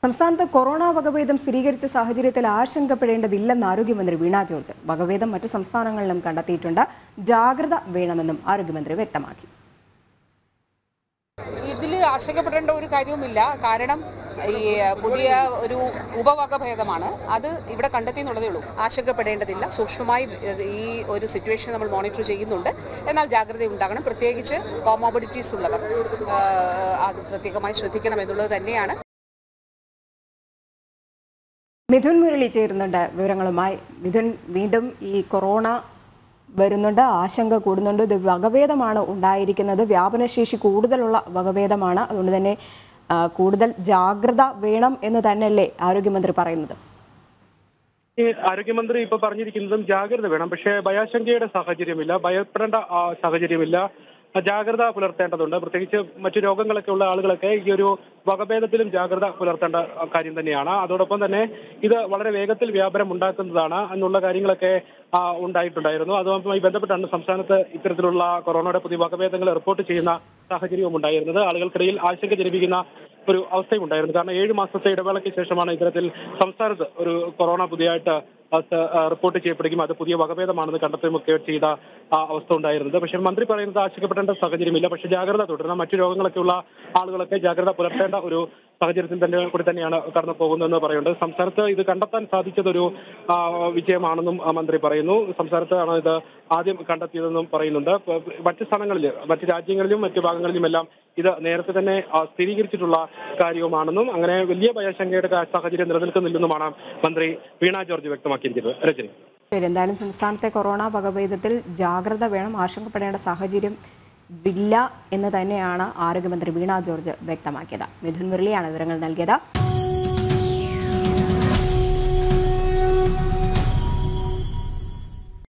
സംസ്ഥാനത്ത് കൊറോണ വകഭേദം സ്ഥിരീകരിച്ച സാഹചര്യത്തിൽ ആശങ്കപ്പെടേണ്ടതില്ലെന്ന് ആരോഗ്യമന്ത്രി വീണ ജോർജ് വകഭേദം മറ്റു സംസ്ഥാനങ്ങളിലും കണ്ടെത്തിയിട്ടുണ്ട് ജാഗ്രത വേണമെന്നും ആരോഗ്യമന്ത്രി വ്യക്തമാക്കി ഇതിൽ ആശങ്കപ്പെടേണ്ട ഒരു കാര്യവുമില്ല കാരണം ഈ പുതിയ ഒരു ഉപവകഭേദമാണ് അത് ഇവിടെ കണ്ടെത്തി എന്നുള്ളതേ ഉള്ളൂ ആശങ്കപ്പെടേണ്ടതില്ല സൂക്ഷ്മമായി ഈ ഒരു സിറ്റുവേഷൻ നമ്മൾ മോണിറ്റർ ചെയ്യുന്നുണ്ട് എന്നാൽ ജാഗ്രത ഉണ്ടാകണം പ്രത്യേകിച്ച് കോമോബിഡിറ്റീസ് ഉള്ളവർ ആ, അത് പ്രത്യേകമായി ശ്രദ്ധിക്കണം എന്നുള്ളത് തന്നെയാണ് മിഥുൻ മുരളി ചേരുന്നുണ്ട് വിവരങ്ങളുമായി മിഥുൻ വീണ്ടും ഈ കൊറോണ വരുന്നുണ്ട് ആശങ്ക കൂടുന്നുണ്ട് ഇത് വകഭേദമാണ് ഉണ്ടായിരിക്കുന്നത് വ്യാപനശേഷി കൂടുതലുള്ള വകഭേദമാണ് അതുകൊണ്ട് തന്നെ ആ, കൂടുതൽ ജാഗ്രത വേണം എന്ന് തന്നെയല്ലേ ആരോഗ്യമന്ത്രി പറയുന്നത് ഈ ആരോഗ്യമന്ത്രി ഇപ്പൊ പറഞ്ഞിരിക്കുന്നതും ജാഗ്രത വേണം പക്ഷേ ഭയാശങ്കയുടെ സാഹചര്യമില്ല ഭയപ്പെടേണ്ട ആ, സാഹചര്യമില്ല ആ, ജാഗ്രത പുലർത്തേണ്ടതുണ്ട് പ്രത്യേകിച്ച് മറ്റു രോഗങ്ങളൊക്കെ ഉള്ള ആളുകളൊക്കെ ഈ ഒരു വകഭേദത്തിലും ജാഗ്രത പുലർത്തേണ്ട ആ, കാര്യം തന്നെയാണ് അതോടൊപ്പം തന്നെ ഇത് വളരെ വേഗത്തിൽ വ്യാപനം ഉണ്ടാക്കുന്നതാണ് എന്നുള്ള കാര്യങ്ങളൊക്കെ ആ, ഉണ്ടായിട്ടുണ്ടായിരുന്നു അതുമായി ബന്ധപ്പെട്ടാണ് സംസ്ഥാനത്ത് ഇത്തരത്തിലുള്ള കൊറോണയുടെ പുതിയ വകഭേദങ്ങൾ റിപ്പോർട്ട് ചെയ്യുന്ന സാഹചര്യവും ഉണ്ടായിരുന്നത് ആളുകൾക്കിടയിൽ ആശങ്ക ജനിപ്പിക്കുന്ന ഒരു അവസ്ഥയും ഉണ്ടായിരുന്നു കാരണം ഏഴ് മാസത്തെ ഇടവേളയ്ക്ക് ശേഷമാണ് ഇത്തരത്തിൽ സംസ്ഥാനത്ത് ഒരു കൊറോണ പുതിയതായിട്ട് അത് റിപ്പോർട്ട് ചെയ്യപ്പെടുകയും അത് പുതിയ വകഭേദമാണെന്ന് കണ്ടെത്തുകയും ഒക്കെ ചെയ്ത ആ അവസ്ഥ ഉണ്ടായിരുന്നത് പക്ഷേ മന്ത്രി പറയുന്നത് ആശങ്കപ്പെടേണ്ട സാഹചര്യമില്ല പക്ഷേ ജാഗ്രത തുടരണം മറ്റു രോഗങ്ങളൊക്കെയുള്ള ആളുകളൊക്കെ ജാഗ്രത പുലർത്തേണ്ട ഒരു സാഹചര്യത്തിൽ തന്നെ കൂടി തന്നെയാണ് കടന്നു പോകുന്നതെന്ന് പറയുന്നുണ്ട് സംസ്ഥാനത്ത് ഇത് കണ്ടെത്താൻ സാധിച്ചതൊരു ആ, വിജയമാണെന്നും ആ മന്ത്രി പറയുന്നു സംസ്ഥാനത്താണ് ഇത് ആദ്യം കണ്ടെത്തിയതെന്നും പറയുന്നുണ്ട് പ- മറ്റ് സ്ഥലങ്ങളിൽ മറ്റ് രാജ്യങ്ങളിലും മറ്റു ഭാഗങ്ങളിലുമെല്ലാം ഇത് നേരത്തെ തന്നെ ആ, സ്ഥിരീകരിച്ചിട്ടുള്ള കാര്യവുമാണെന്നും അങ്ങനെ വലിയ ഭയശങ്കയുടെ കാ- സാഹചര്യം നിലനിൽക്കുന്നില്ലെന്നുമാണ് മന്ത്രി വീണ ജോർജ് വ്യക്തമാക്കിയിരിക്കുന്നത് രജനി ശരി എന്തായാലും സംസ്ഥാനത്തെ കൊറോണ വകഭേദത്തിൽ ജാഗ്രത വേണം ആശങ്കപ്പെടേണ്ട സാഹചര്യം ഇല്ല എന്ന് തന്നെയാണ് ആരോഗ്യമന്ത്രി വീണ ജോർജ് വ്യക്തമാക്കിയത് മിഥുൻ മുരളിയാണ് വിവരങ്ങൾ നൽകിയത്